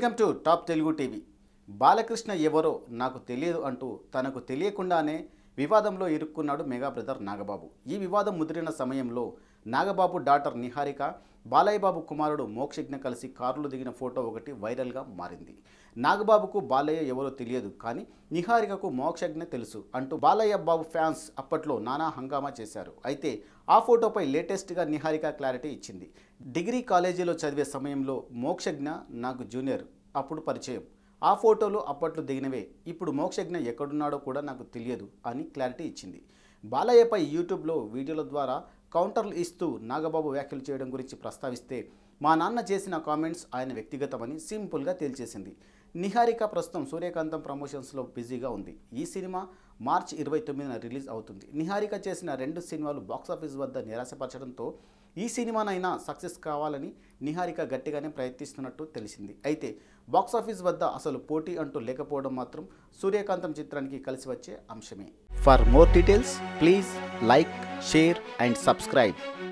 welcome to top Telugu TV Balakrishna ఎవరో నాకు తెలియదు అంటూ తనకు తెలియకుండానే వివాదంలో ఇరుక్కున్నాడు మెగా బ్రదర్ నాగబాబు ఈ వివాదం ముదిరిన సమయంలో నాగబాబు డాటర్ నిహారిక బాలయ్య బాబు కుమారుడు మోక్షజ్ఞ కలిసి కారులో దిగిన ఫోటో ఒకటి వైరల్గా మారింది నాగబాబుకు బాలయ్య ఎవరో తెలియదు కానీ నిహారికకు మోక్షజ్ఞ తెలుసు అంటూ బాలయ్య బాబు ఫ్యాన్స్ అప్పట్లో నానా హంగామా చేశారు అయితే ఆ ఫోటోపై లేటెస్ట్గా నిహారిక క్లారిటీ ఇచ్చింది డిగ్రీ కాలేజీలో చదివే సమయంలో మోక్షజ్ఞ నాకు జూనియర్ అప్పుడు పరిచయం ఆ ఫోటోలు అప్పట్లో దిగినవే ఇప్పుడు మోక్షజ్ఞ ఎక్కడున్నాడో కూడా నాకు తెలియదు అని క్లారిటీ ఇచ్చింది బాలయ్యపై యూట్యూబ్లో వీడియోల ద్వారా కౌంటర్లు ఇస్తూ నాగబాబు వ్యాఖ్యలు చేయడం గురించి ప్రస్తావిస్తే మా నాన్న చేసిన కామెంట్స్ ఆయన వ్యక్తిగతమని సింపుల్గా తేల్చేసింది నిహారిక ప్రస్తుతం సూర్యకాంతం ప్రమోషన్స్లో బిజీగా ఉంది ఈ సినిమా మార్చ్ ఇరవై తొమ్మిదిన రిలీజ్ అవుతుంది నిహారిక చేసిన రెండు సినిమాలు బాక్సాఫీస్ వద్ద నిరాశపరచడంతో ఈ సినిమానైనా సక్సెస్ కావాలని నిహారిక గట్టిగానే ప్రయత్నిస్తున్నట్టు తెలిసింది అయితే బాక్సాఫీస్ వద్ద అసలు పోటీ అంటూ లేకపోవడం మాత్రం సూర్యకాంతం చిత్రానికి కలిసి వచ్చే అంశమే for more details please like share and subscribe